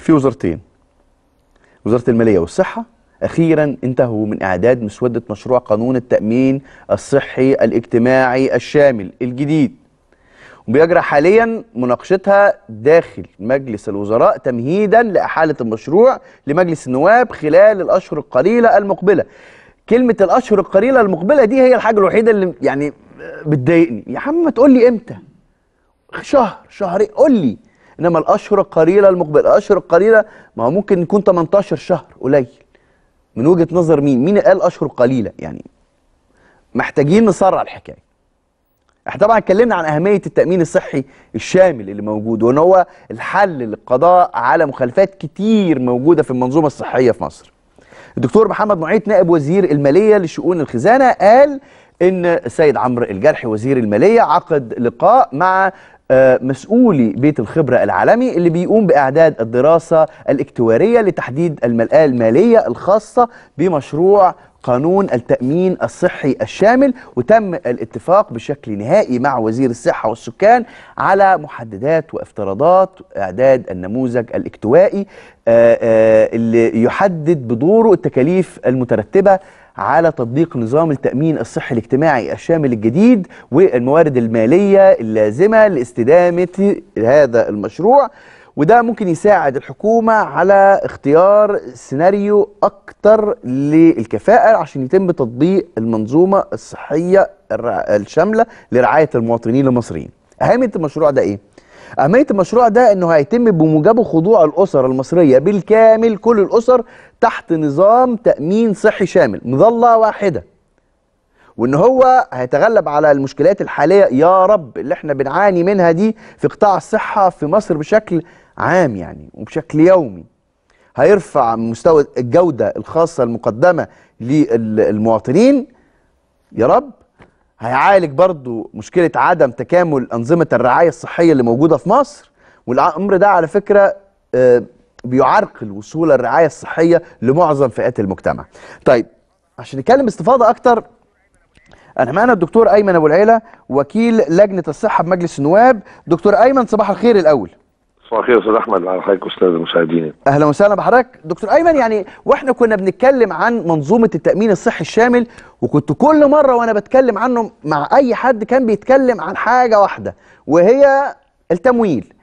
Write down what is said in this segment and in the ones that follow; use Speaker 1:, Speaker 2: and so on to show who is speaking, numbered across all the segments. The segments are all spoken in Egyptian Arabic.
Speaker 1: في وزارتين وزاره الماليه والصحه اخيرا انتهوا من اعداد مسوده مشروع قانون التامين الصحي الاجتماعي الشامل الجديد وبيجرى حاليا مناقشتها داخل مجلس الوزراء تمهيدا لاحاله المشروع لمجلس النواب خلال الاشهر القليله المقبله كلمه الاشهر القليله المقبله دي هي الحاجه الوحيده اللي يعني بتضايقني يا عم ما تقول لي امتى شهر شهرين قول لي انما الاشهر القليله المقبله الاشهر القليله ما هو ممكن يكون 18 شهر قليل من وجهه نظر مين مين قال اشهر قليله يعني محتاجين نسرع الحكايه احنا طبعا اتكلمنا عن اهميه التامين الصحي الشامل اللي موجود وان هو الحل للقضاء على مخالفات كتير موجوده في المنظومه الصحيه في مصر الدكتور محمد معيط نائب وزير الماليه لشؤون الخزانه قال ان السيد عمرو الجرحي وزير الماليه عقد لقاء مع آه، مسؤولي بيت الخبرة العالمي اللي بيقوم بإعداد الدراسة الاكتوارية لتحديد الملآة المالية الخاصة بمشروع قانون التأمين الصحي الشامل وتم الاتفاق بشكل نهائي مع وزير الصحة والسكان على محددات وافتراضات إعداد النموذج الاكتوائي آه، آه، اللي يحدد بدوره التكاليف المترتبة على تطبيق نظام التأمين الصحي الاجتماعي الشامل الجديد والموارد المالية اللازمة لاستدامة هذا المشروع وده ممكن يساعد الحكومة على اختيار سيناريو أكتر للكفاءة عشان يتم تطبيق المنظومة الصحية الرع- الشاملة لرعاية المواطنين المصريين أهمية المشروع ده إيه؟ أهمية المشروع ده إنه هيتم بموجبه خضوع الأسر المصرية بالكامل كل الأسر تحت نظام تأمين صحي شامل مظلة واحدة وإن هو هيتغلب على المشكلات الحالية يا رب اللي احنا بنعاني منها دي في قطاع الصحة في مصر بشكل عام يعني وبشكل يومي هيرفع من مستوى الجودة الخاصة المقدمة للمواطنين يا رب هيعالج برضو مشكلة عدم تكامل أنظمة الرعاية الصحية اللي موجودة في مصر والأمر ده على فكرة آه، بيعرقل وصول الرعاية الصحية لمعظم فئات المجتمع طيب عشان نتكلم باستفاضة أكتر أنا معانا الدكتور أيمن أبو العيلة وكيل لجنة الصحة بمجلس النواب دكتور أيمن صباح الخير الأول
Speaker 2: صباح الخير يا استاذ احمد على حضرتك استاذ المشاهدين
Speaker 1: اهلا وسهلا بحضرتك دكتور ايمن يعني واحنا كنا بنتكلم عن منظومه التامين الصحي الشامل وكنت كل مره وانا بتكلم عنه مع اي حد كان بيتكلم عن حاجه واحده وهي التمويل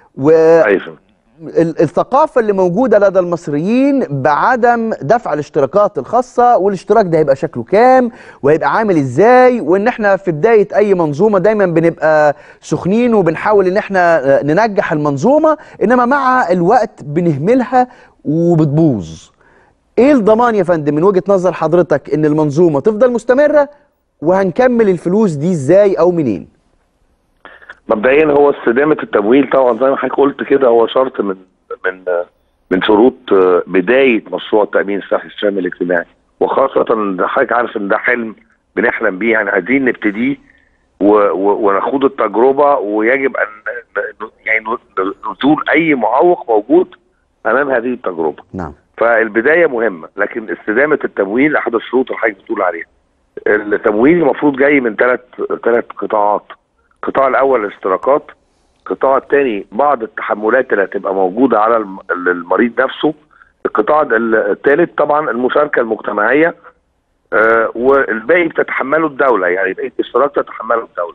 Speaker 2: ايوه
Speaker 1: والثقافه اللي موجوده لدى المصريين بعدم دفع الاشتراكات الخاصه والاشتراك ده هيبقى شكله كام وهيبقى عامل ازاي وان احنا في بدايه اي منظومه دايما بنبقى سخنين وبنحاول ان احنا آه، ننجح المنظومه انما مع الوقت بنهملها وبتبوظ ايه الضمان يا فندم من وجهه نظر حضرتك ان المنظومه تفضل مستمره وهنكمل الفلوس دي ازاي او منين
Speaker 2: مبدئيا هو استدامه التمويل طبعا زي ما حضرتك قلت كده هو شرط من من من شروط بدايه مشروع التامين الصحي الشامل الاجتماعي وخاصه إن حضرتك عارف ان ده حلم بنحلم بيه يعني عايزين نبتديه و- و- ونخوض التجربه ويجب ان ن- يعني ن- نزول اي معوق موجود امام هذه التجربه
Speaker 1: نعم
Speaker 2: فالبدايه مهمه لكن استدامه التمويل احد الشروط اللي حضرتك بتقول عليها التمويل المفروض جاي من ثلاث ثلاث قطاعات القطاع الاول الاشتراكات القطاع الثاني بعض التحملات اللي هتبقى موجوده على الم- المريض نفسه القطاع الثالث طبعا المشاركه المجتمعيه آه والباقي بتتحمله الدوله يعني بقيه الاشتراك تتحمله الدوله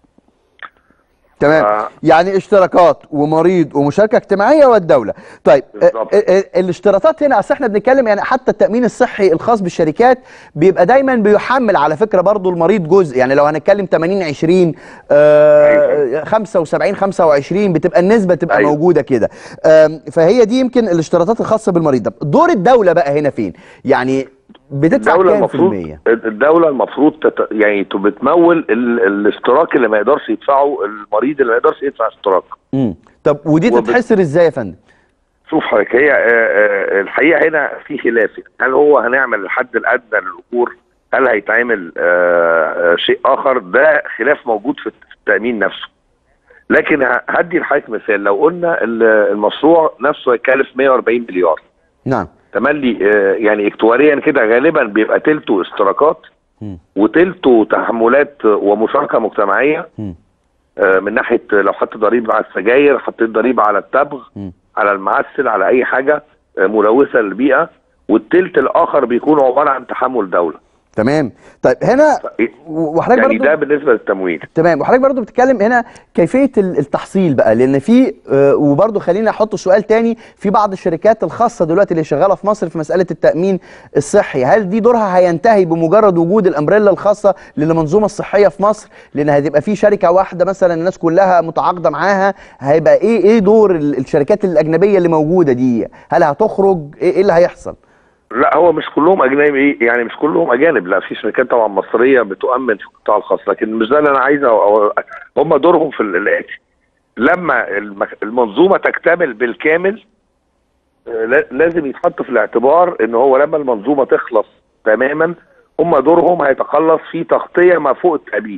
Speaker 1: تمام
Speaker 2: آه.
Speaker 1: يعني اشتراكات ومريض ومشاركه اجتماعيه والدوله طيب
Speaker 2: بالظبط.
Speaker 1: ا- ا- ا- الاشتراطات هنا اصل احنا بنتكلم يعني حتى التامين الصحي الخاص بالشركات بيبقى دايما بيحمل على فكره برضو المريض جزء يعني لو هنتكلم 80 20 آه 75 25 بتبقى النسبه تبقى
Speaker 2: أيوة.
Speaker 1: موجوده كده آم، فهي دي يمكن الاشتراطات الخاصه بالمريض ده دور الدوله بقى هنا فين يعني بتدفع
Speaker 2: الدوله
Speaker 1: كام في
Speaker 2: المفروض
Speaker 1: المية
Speaker 2: الدوله المفروض تت... يعني ت- بتمول ال... الاشتراك اللي ما يقدرش يدفعه المريض اللي ما يقدرش يدفع اشتراك
Speaker 1: مم. طب ودي
Speaker 2: وبت-
Speaker 1: تتحسر ازاي يا فندم
Speaker 2: شوف حضرتك هي آه، آه، الحقيقه هنا في خلاف هل هو هنعمل الحد الادنى للاجور هل هيتعمل آه، آه، شيء اخر ده خلاف موجود في في التامين نفسه لكن ه- هدي لحضرتك مثال لو قلنا ال- المشروع نفسه هيكلف 140 مليار
Speaker 1: نعم
Speaker 2: تملي آه، يعني اكتواريا كده غالبا بيبقى تلته اشتراكات
Speaker 1: مم.
Speaker 2: وتلته تحملات ومشاركه مجتمعيه
Speaker 1: مم.
Speaker 2: آه، من ناحيه لو حطيت ضريبه على السجاير حطيت ضريبه على التبغ
Speaker 1: مم.
Speaker 2: على المعسل على اي حاجه آه، ملوثه للبيئه والتلت الاخر بيكون عباره عن تحمل دوله
Speaker 1: تمام طيب هنا وحضرتك
Speaker 2: يعني
Speaker 1: برضو
Speaker 2: ده بالنسبه للتمويل
Speaker 1: تمام وحضرتك برضو بتتكلم هنا كيفيه ال- التحصيل بقى لان في آه، وبرضو خليني احط سؤال تاني في بعض الشركات الخاصه دلوقتي اللي شغاله في مصر في مساله التامين الصحي هل دي دورها هينتهي بمجرد وجود الامبريلا الخاصه للمنظومه الصحيه في مصر لان هتبقى في شركه واحده مثلا الناس كلها متعاقده معاها هيبقى ايه ايه دور ال- الشركات الاجنبيه اللي موجوده دي هل هتخرج ايه إيه اللي هيحصل
Speaker 2: لا هو مش كلهم اجنبي يعني مش كلهم اجانب لا في شركات طبعا مصريه بتؤمن في القطاع الخاص لكن مش ده اللي انا عايزه أو- أو- هم دورهم في ال- الاتي لما المك- المنظومه تكتمل بالكامل آه، لا- لازم يتحط في الاعتبار ان هو لما المنظومه تخلص تماما هم دورهم هيتخلص في تغطيه ما فوق التأمين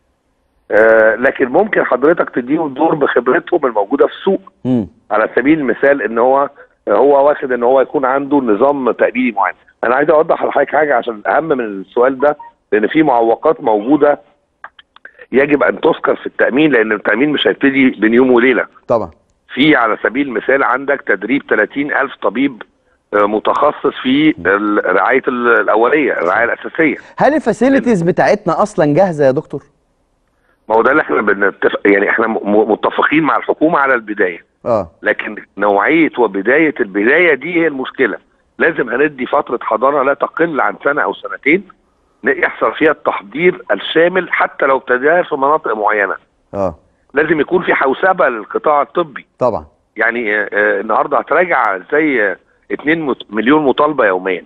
Speaker 2: آه، لكن ممكن حضرتك تديهم دور بخبرتهم الموجوده في السوق
Speaker 1: امم
Speaker 2: على سبيل المثال ان هو هو واخد ان هو يكون عنده نظام تأميني معين انا عايز اوضح لحضرتك حاجه عشان اهم من السؤال ده لان في معوقات موجوده يجب ان تذكر في التامين لان التامين مش هيبتدي بين يوم وليله
Speaker 1: طبعا
Speaker 2: في على سبيل المثال عندك تدريب 30 ألف طبيب آه، متخصص في ال- رعايه ال- الاوليه الرعايه الاساسيه
Speaker 1: هل الفاسيلتيز بتاعتنا اصلا جاهزه يا دكتور
Speaker 2: ما هو ده اللي احنا بنتفق يعني احنا م- متفقين مع الحكومه على البدايه
Speaker 1: اه
Speaker 2: لكن نوعيه وبدايه البدايه دي هي المشكله لازم هندي فتره حضانه لا تقل عن سنه او سنتين ن- يحصل فيها التحضير الشامل حتى لو ابتدى في مناطق معينه
Speaker 1: اه
Speaker 2: لازم يكون في حوسبه للقطاع الطبي
Speaker 1: طبعا
Speaker 2: يعني آه، آه، النهارده هتراجع زي 2 مليون مطالبه يوميا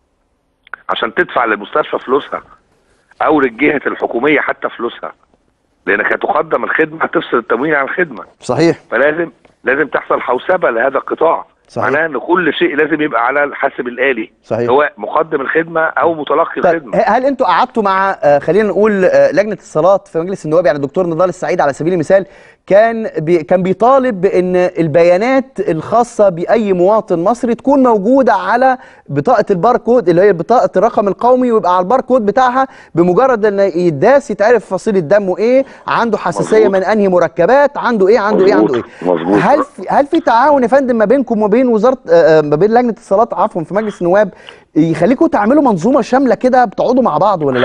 Speaker 2: عشان تدفع للمستشفى فلوسها او للجهه الحكوميه حتى فلوسها لانك هتقدم الخدمه هتفصل التموين عن الخدمه
Speaker 1: صحيح
Speaker 2: فلازم لازم تحصل حوسبه لهذا القطاع
Speaker 1: صحيح.
Speaker 2: معناها ان كل شيء لازم يبقى على الحاسب الالي
Speaker 1: صحيح.
Speaker 2: سواء مقدم الخدمه او متلقي
Speaker 1: طيب
Speaker 2: الخدمه
Speaker 1: ه- هل انتوا قعدتوا مع آه، خلينا نقول آه، لجنه الصالات في مجلس النواب يعني الدكتور نضال السعيد على سبيل المثال كان بي كان بيطالب بان البيانات الخاصه باي مواطن مصري تكون موجوده على بطاقه الباركود اللي هي بطاقه الرقم القومي ويبقى على الباركود بتاعها بمجرد ان يداس يتعرف فصيله دمه ايه عنده حساسيه
Speaker 2: مظبوط.
Speaker 1: من انهي مركبات عنده ايه عنده ايه عنده ايه
Speaker 2: مظبوط، مظبوط.
Speaker 1: هل في هل في تعاون يا فندم ما بينكم وبين وزاره آه، آه، ما بين لجنه الصالات عفوا في مجلس النواب يخليكم تعملوا منظومه شامله كده بتقعدوا مع بعض ولا لا؟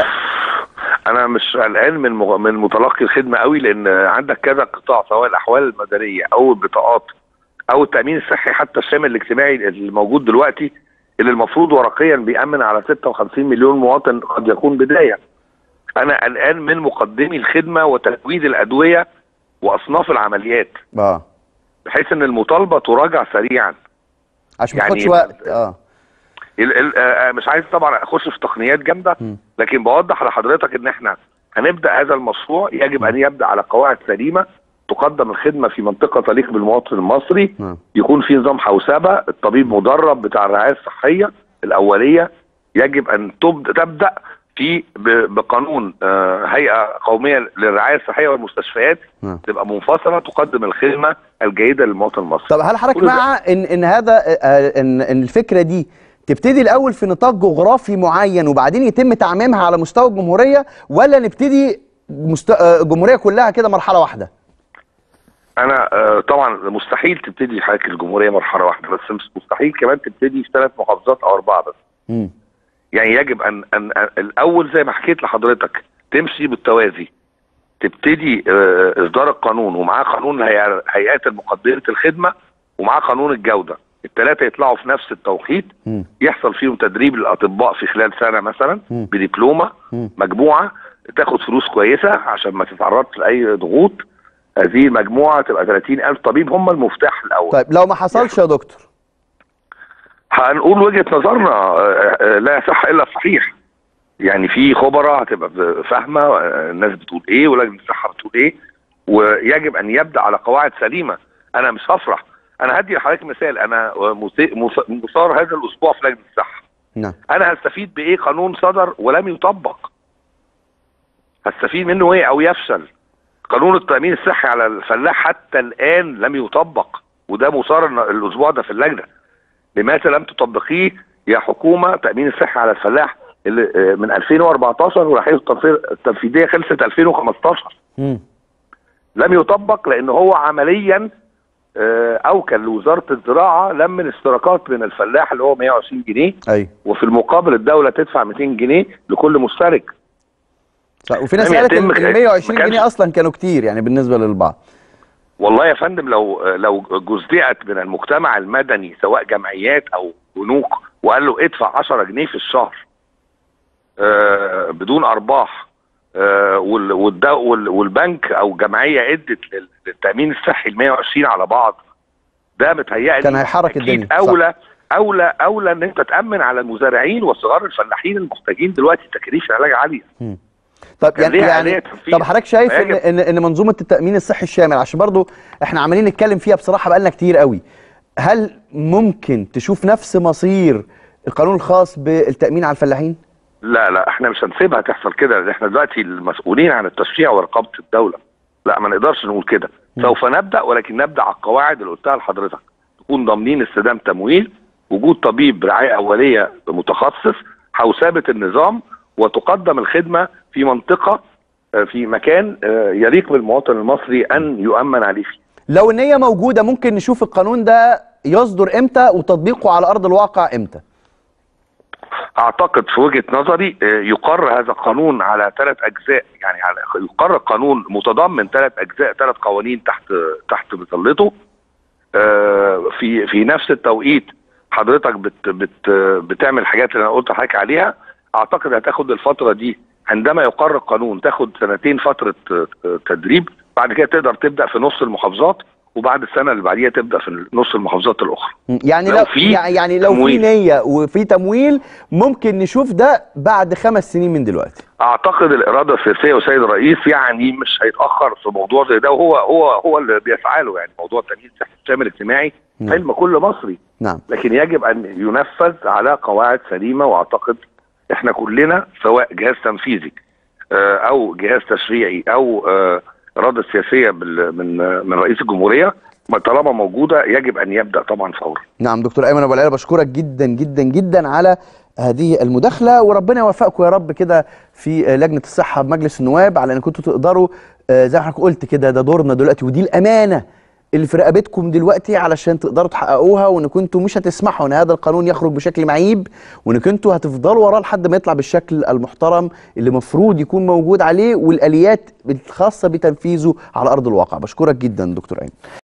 Speaker 2: انا مش قلقان من مغ... من متلقي الخدمه قوي لان عندك كذا قطاع سواء الاحوال المدنيه او البطاقات او التامين الصحي حتى الشامل الاجتماعي الموجود دلوقتي اللي المفروض ورقيا بيامن على 56 مليون مواطن قد يكون بدايه انا قلقان من مقدمي الخدمه وتزويد الادويه واصناف العمليات
Speaker 1: اه
Speaker 2: بحيث ان المطالبه تراجع سريعا
Speaker 1: عشان ما
Speaker 2: يعني
Speaker 1: تاخدش وقت اه
Speaker 2: ال ال آه، مش عايز طبعا اخش في تقنيات جامده لكن بوضح لحضرتك ان احنا هنبدا هذا المشروع يجب ان يبدا على قواعد سليمه تقدم الخدمه في منطقه تليق بالمواطن المصري
Speaker 1: نعم.
Speaker 2: يكون في نظام حوسبه الطبيب مدرب بتاع الرعايه الصحيه الاوليه يجب ان تبدا تبدا في ب- بقانون آه، هيئه قوميه للرعايه الصحيه والمستشفيات
Speaker 1: نعم.
Speaker 2: تبقى منفصله تقدم الخدمه الجيده للمواطن المصري
Speaker 1: طب هل حضرتك
Speaker 2: كل ده-
Speaker 1: مع ان ان هذا آه، ان ان الفكره دي تبتدي الاول في نطاق جغرافي معين وبعدين يتم تعميمها على مستوى الجمهوريه ولا نبتدي مست... آه، الجمهوريه كلها كده مرحله واحده؟
Speaker 2: انا آه، طبعا مستحيل تبتدي حضرتك الجمهوريه مرحله واحده بس مش مستحيل كمان تبتدي في ثلاث محافظات او اربعه بس
Speaker 1: مم.
Speaker 2: يعني يجب ان ان أن الاول زي ما حكيت لحضرتك تمشي بالتوازي تبتدي آه، اصدار القانون ومعاه قانون الهيئة- هيئات المقدمه الخدمه ومعاه قانون الجوده الثلاثه يطلعوا في نفس التوقيت
Speaker 1: مم.
Speaker 2: يحصل فيهم تدريب للاطباء في خلال سنه مثلا
Speaker 1: مم.
Speaker 2: بدبلومه
Speaker 1: مم.
Speaker 2: مجموعه تاخد فلوس كويسه عشان ما تتعرضش لاي ضغوط هذه المجموعه تبقى 30000 طبيب هم المفتاح الاول
Speaker 1: طيب لو ما حصلش يا دكتور
Speaker 2: هنقول وجهه نظرنا آه، آه، لا يصح الا الصحيح يعني في خبراء هتبقى ب- فاهمه آه، الناس بتقول ايه ولجنه الصحه بتقول ايه ويجب ان يبدا على قواعد سليمه انا مش هفرح انا هدي لحضرتك مثال انا آه، مث- مث- مثار هذا الاسبوع في لجنه الصحه
Speaker 1: نعم
Speaker 2: انا هستفيد بايه قانون صدر ولم يطبق هستفيد منه ايه او يفشل قانون التامين الصحي على الفلاح حتى الان لم يطبق وده مثار الن- الاسبوع ده في اللجنه لماذا لم تطبقيه يا حكومه تامين الصحي على الفلاح اللي آه، من 2014 وراحيه التنفيذ- التنفيذيه خلصت 2015
Speaker 1: مم.
Speaker 2: لم يطبق لان هو عمليا آه، اوكل لوزاره الزراعه لم اشتراكات من الفلاح اللي هو 120 جنيه
Speaker 1: ايوه
Speaker 2: وفي المقابل الدوله تدفع 200 جنيه لكل مشترك
Speaker 1: صح. وفي ناس
Speaker 2: لم
Speaker 1: قالت
Speaker 2: يتم
Speaker 1: ان
Speaker 2: خ-
Speaker 1: ال 120
Speaker 2: ما كانش-
Speaker 1: جنيه اصلا كانوا كتير يعني بالنسبه للبعض
Speaker 2: والله يا فندم لو لو جزئت من المجتمع المدني سواء جمعيات او بنوك وقال له ادفع 10 جنيه في الشهر آه، بدون ارباح آه، وال- والد- وال- والبنك او جمعيه ادت لل- للتامين الصحي ال 120 على بعض ده متهيألي
Speaker 1: كان هيحرك
Speaker 2: أكيد
Speaker 1: الدنيا، صح.
Speaker 2: اولى اولى اولى ان انت تامن على المزارعين وصغار الفلاحين المحتاجين دلوقتي تكاليف العلاج عاليه
Speaker 1: طب
Speaker 2: كان
Speaker 1: يعني
Speaker 2: ليها
Speaker 1: يعني
Speaker 2: آلية تنفيذ.
Speaker 1: طب حضرتك شايف ان
Speaker 2: فيجب-
Speaker 1: ان ان منظومه التامين الصحي الشامل عشان برضو احنا عمالين نتكلم فيها بصراحه بقالنا كتير قوي هل ممكن تشوف نفس مصير القانون الخاص بالتامين على الفلاحين
Speaker 2: لا لا احنا مش هنسيبها تحصل كده لأن احنا دلوقتي المسؤولين عن التشريع ورقابه الدوله لا ما نقدرش نقول كده سوف نبدا ولكن نبدا على القواعد اللي قلتها لحضرتك نكون ضامنين استدام تمويل وجود طبيب رعايه اوليه متخصص حوسبه النظام وتقدم الخدمه في منطقه آه، في مكان آه، يليق بالمواطن المصري ان يؤمن عليه فيه
Speaker 1: لو ان هي موجوده ممكن نشوف القانون ده يصدر امتى وتطبيقه على ارض الواقع امتى
Speaker 2: اعتقد في وجهه نظري آه، يقر هذا القانون على ثلاث اجزاء يعني على يقر القانون متضمن ثلاث اجزاء ثلاث قوانين تحت تحت مظلته آه، في في نفس التوقيت حضرتك بت بت بتعمل الحاجات اللي انا قلت لحضرتك عليها اعتقد هتاخد الفتره دي عندما يقر القانون تاخد سنتين فتره آه، تدريب بعد كده تقدر تبدا في نص المحافظات وبعد السنه اللي بعديها تبدا في نص المحافظات الاخرى
Speaker 1: يعني
Speaker 2: لو
Speaker 1: لو
Speaker 2: في
Speaker 1: يعني يعني لو في
Speaker 2: تمويل.
Speaker 1: نيه وفي تمويل ممكن نشوف ده بعد خمس سنين من دلوقتي
Speaker 2: اعتقد الاراده السياسيه والسيد الرئيس يعني مش هيتاخر في موضوع زي ده وهو هو هو اللي بيسعى له يعني موضوع التامين الصحي الشامل الاجتماعي
Speaker 1: نعم.
Speaker 2: حلم كل مصري
Speaker 1: نعم
Speaker 2: لكن يجب ان ينفذ على قواعد سليمه واعتقد احنا كلنا سواء جهاز تنفيذي آه، او جهاز تشريعي او آه، اراده سياسيه بال- من آه، من رئيس الجمهوريه ما طالما موجوده يجب ان يبدا طبعا فورا
Speaker 1: نعم دكتور ايمن ابو العلا بشكرك جدا جدا جدا على هذه المداخله وربنا يوفقكم يا رب كده في آه، لجنه الصحه بمجلس النواب على ان كنتوا تقدروا آه، زي ما حضرتك قلت كده ده دورنا دلوقتي ودي الامانه اللي في رقبتكم دلوقتي علشان تقدروا تحققوها وان كنتوا مش هتسمحوا ان هذا القانون يخرج بشكل معيب وان كنتوا هتفضلوا وراه لحد ما يطلع بالشكل المحترم اللي مفروض يكون موجود عليه والاليات الخاصه بتنفيذه على ارض الواقع بشكرك جدا دكتور ايمن